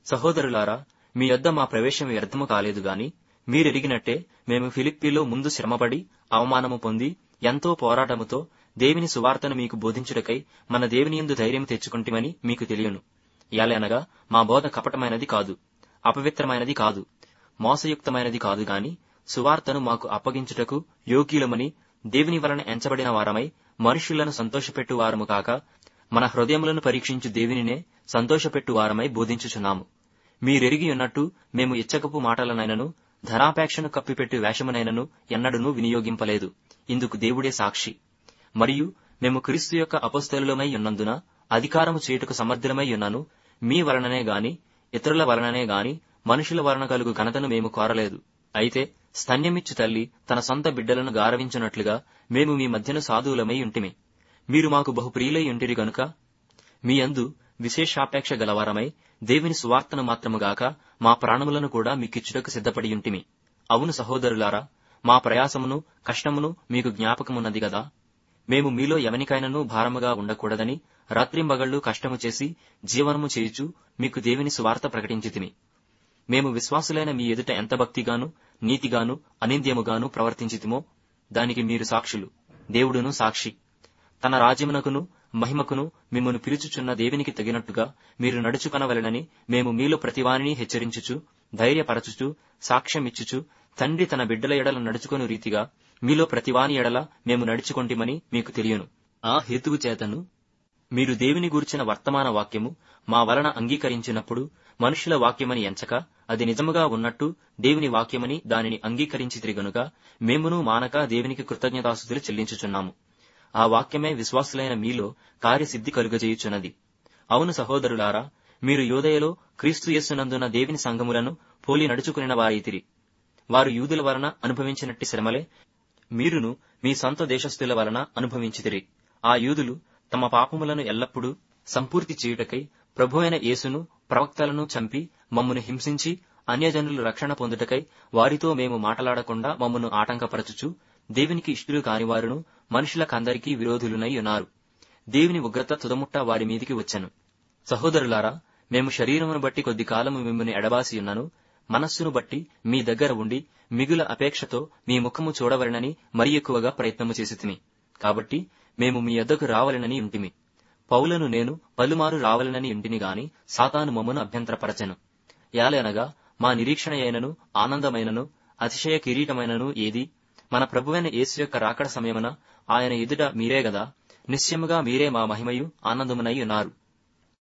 సహోదరులారా మీ యొద్ద మా ప్రవేశం వ్యర్థము కాలేదు గాని మీరెరిగినట్టే మేము ఫిలిప్పీలో ముందు శ్రమపడి అవమానము పొంది ఎంతో పోరాటముతో దేవుని సువార్తను మీకు బోధించుటకై మన దేవుని యందు ధైర్యం తెచ్చుకుంటమని మీకు తెలియను యాలనగా మా బోధ కపటమైనది కాదు అపవిత్రమైనది కాదు మోసయుక్తమైనది కాదు గాని సువార్తను మాకు అప్పగించుటకు యోగ్యులమని దేవుని వలన ఎంచబడిన వారమై మనుషులను సంతోషపెట్టు వారము కాక మన హృదయములను పరీక్షించు దేవునినే సంతోషపెట్టు వారమై బోధించుచున్నాము మీరెరిగి ఉన్నట్టు మేము ఇచ్చకపు మాటలనైనను ధనాపేక్షను కప్పిపెట్టు వేషమునైనను ఎన్నడూనూ వినియోగింపలేదు ఇందుకు దేవుడే సాక్షి మరియు మేము క్రీస్తు యొక్క అపస్తలులమై ఉన్నందున అధికారము చేయుటకు సమర్థులమై ఉన్నాను మీ వలననే గాని ఇతరుల వలననే గాని మనుషుల వలన కలుగు ఘనతను మేము కోరలేదు అయితే స్తన్యమిచ్చు తల్లి తన సొంత బిడ్డలను గారవించున్నట్లుగా మేము మీ మధ్యన సాధువులమై ఉంటిమి మీరు మాకు బహుప్రియులై ఉంటిరి గనుక మీ అందు విశేషాపేక్ష గలవారమై దేవుని సువార్తను మాత్రముగాక మా ప్రాణములను కూడా మీకిచ్చుటకు సిద్ధపడి ఉంటిమి అవును సహోదరులారా మా ప్రయాసమును కష్టమును మీకు జ్ఞాపకమున్నది గదా మేము మీలో ఎవనికైనను భారముగా ఉండకూడదని రాత్రింబగళ్లు కష్టము చేసి జీవనము చేయుచు మీకు దేవుని సువార్త ప్రకటించితిమి మేము విశ్వాసులైన మీ ఎదుట ఎంత భక్తిగాను నీతిగాను అనింద్యముగాను ప్రవర్తించితిమో దానికి మీరు సాక్షులు దేవుడును సాక్షి తన రాజ్యమునకును మహిమకును మిమ్మను పిలుచుచున్న దేవునికి తగినట్టుగా మీరు నడుచుకొనవలెనని మేము మీలో ప్రతివానిని హెచ్చరించుచు ధైర్యపరచుచు సాక్ష్యమిచ్చుచు తండ్రి తన బిడ్డల ఎడల నడుచుకొను రీతిగా మీలో ప్రతివాని ఎడల మేము నడుచుకొంటిమని మీకు తెలియను ఆ హేతువు చేతను మీరు దేవుని గూర్చిన వర్తమాన వాక్యము మా వలన అంగీకరించినప్పుడు మనుషుల వాక్యమని ఎంచక అది నిజముగా ఉన్నట్టు దేవుని వాక్యమని దానిని అంగీకరించి తిరిగనుక మేమును మానక దేవునికి కృతజ్ఞతాస్తుతులు చెల్లించుచున్నాము ఆ వాక్యమే విశ్వాసులైన మీలో కార్యసిద్ధి కలుగజేయుచున్నది అవును సహోదరులారా మీరు యోదయలో క్రీస్తు యేసునందున దేవుని సంఘములను పోలి నడుచుకుని వారైతిరి వారు యూదుల వలన అనుభవించినట్టి శ్రమలే మీరును మీ సొంత దేశస్థుల వలన అనుభవించితిరి ఆ యూదులు తమ పాపములను ఎల్లప్పుడూ సంపూర్తి చేయుటకై ప్రభువైన యేసును ప్రవక్తలను చంపి మమ్మను హింసించి అన్యజనులు రక్షణ పొందుటకై వారితో మేము మాటలాడకుండా మమ్మను ఆటంకపరచుచు దేవునికి ఇష్టలు కానివారును మనుషులకందరికీ విరోధులునై ఉన్నారు దేవుని ఉగ్రత తుదముట్ట వారి మీదికి వచ్చెను సహోదరులారా మేము శరీరమును బట్టి కొద్ది కాలము మిమ్మల్ని ఎడబాసి ఉన్నాను మనస్సును బట్టి మీ దగ్గర ఉండి మిగుల అపేక్షతో మీ ముఖము చూడవలనని మరి ఎక్కువగా ప్రయత్నము చేసితిమి కాబట్టి మేము మీ యొద్దకు రావాలనని ఇంటిమి పౌలను నేను పలుమారు రావాలనని ఇంటిని గాని సాతాను మమ్మను అభ్యంతరపరచెను యాలనగా మా నిరీక్షణ అయినను ఆనందమైనను అతిశయ కిరీటమైనను ఏది మన ప్రభువైన యేసు యొక్క రాకడ సమయమున ఆయన ఎదుట మీరే గదా నిశ్చయముగా మీరే మా మహిమయు ఆనందమునై ఉన్నారు